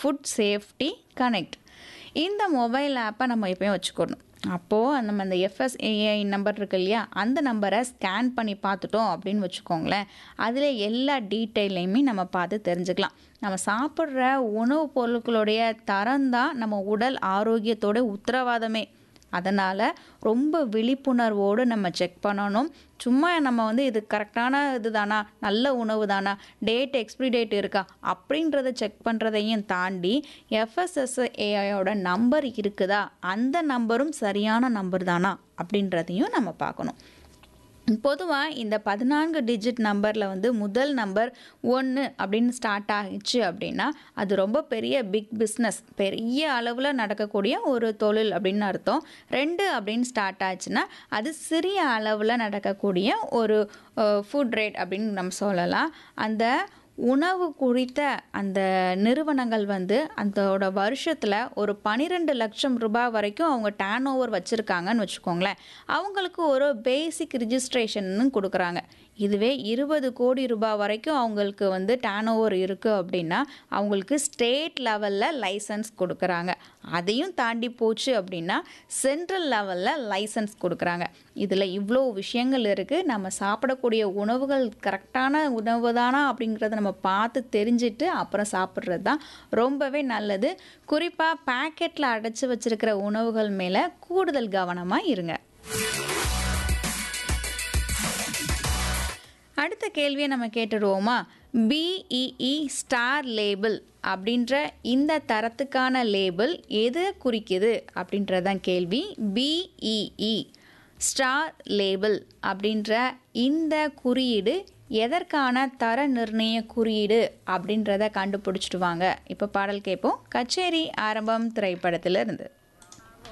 food safety connect இந்த mobile ஆப்பை நம்ம எப்பயும் வச்சுக்கணும் அப்போது நம்ம அந்த எஃப்எஸ்ஏஐ நம்பர் இருக்கு இல்லையா அந்த நம்பரை ஸ்கேன் பண்ணி பார்த்துட்டோம் அப்படின்னு வச்சுக்கோங்களேன் அதில் எல்லா டீட்டெயிலையுமே நம்ம பார்த்து தெரிஞ்சுக்கலாம் நம்ம சாப்பிட்ற உணவுப் பொருட்களுடைய தரம் தான் நம்ம உடல் ஆரோக்கியத்தோட உத்தரவாதமே அதனால் ரொம்ப விழிப்புணர்வோடு நம்ம செக் பண்ணணும் சும்மா நம்ம வந்து இது கரெக்டான இது தானா நல்ல உணவு தானா டேட் எக்ஸ்பிரி டேட் இருக்கா அப்படின்றத செக் பண்ணுறதையும் தாண்டி எஃப்எஸ்எஸ்ஏஐயோட நம்பர் இருக்குதா அந்த நம்பரும் சரியான நம்பர் தானா அப்படின்றதையும் நம்ம பார்க்கணும் பொதுவாக இந்த பதினான்கு டிஜிட் நம்பரில் வந்து முதல் நம்பர் ஒன்று அப்படின்னு ஸ்டார்ட் ஆகிச்சு அப்படின்னா அது ரொம்ப பெரிய பிக் பிஸ்னஸ் பெரிய அளவில் நடக்கக்கூடிய ஒரு தொழில் அப்படின்னு அர்த்தம் ரெண்டு அப்படின்னு ஸ்டார்ட் ஆச்சுன்னா அது சிறிய அளவில் நடக்கக்கூடிய ஒரு ஃபுட் ரேட் அப்படின்னு நம்ம சொல்லலாம் அந்த உணவு குறித்த அந்த நிறுவனங்கள் வந்து அதோட வருஷத்தில் ஒரு பன்னிரெண்டு லட்சம் ரூபாய் வரைக்கும் அவங்க டேன் ஓவர் வச்சுருக்காங்கன்னு வச்சுக்கோங்களேன் அவங்களுக்கு ஒரு பேசிக் ரிஜிஸ்ட்ரேஷன்னு கொடுக்குறாங்க இதுவே இருபது கோடி ரூபாய் வரைக்கும் அவங்களுக்கு வந்து டேன் ஓவர் இருக்குது அப்படின்னா அவங்களுக்கு ஸ்டேட் லெவலில் லைசன்ஸ் கொடுக்குறாங்க அதையும் தாண்டி போச்சு அப்படின்னா சென்ட்ரல் லெவலில் லைசன்ஸ் கொடுக்குறாங்க இதில் இவ்வளோ விஷயங்கள் இருக்குது நம்ம சாப்பிடக்கூடிய உணவுகள் கரெக்டான உணவு தானா அப்படிங்கிறத நம்ம பார்த்து தெரிஞ்சுட்டு அப்புறம் சாப்பிட்றது தான் ரொம்பவே நல்லது குறிப்பாக பேக்கெட்டில் அடைச்சி வச்சிருக்கிற உணவுகள் மேலே கூடுதல் கவனமாக இருங்க அடுத்த கேள்வியை நம்ம கேட்டுடுவோமா பிஇஇ ஸ்டார் லேபிள் அப்படின்ற இந்த தரத்துக்கான லேபிள் எது குறிக்குது அப்படின்றதான் கேள்வி பிஇஇ ஸ்டார் லேபிள் அப்படின்ற இந்த குறியீடு எதற்கான தர நிர்ணய குறியீடு அப்படின்றத கண்டுபிடிச்சிட்டு வாங்க இப்போ பாடல் கேட்போம் கச்சேரி ஆரம்பம் திரைப்படத்திலிருந்து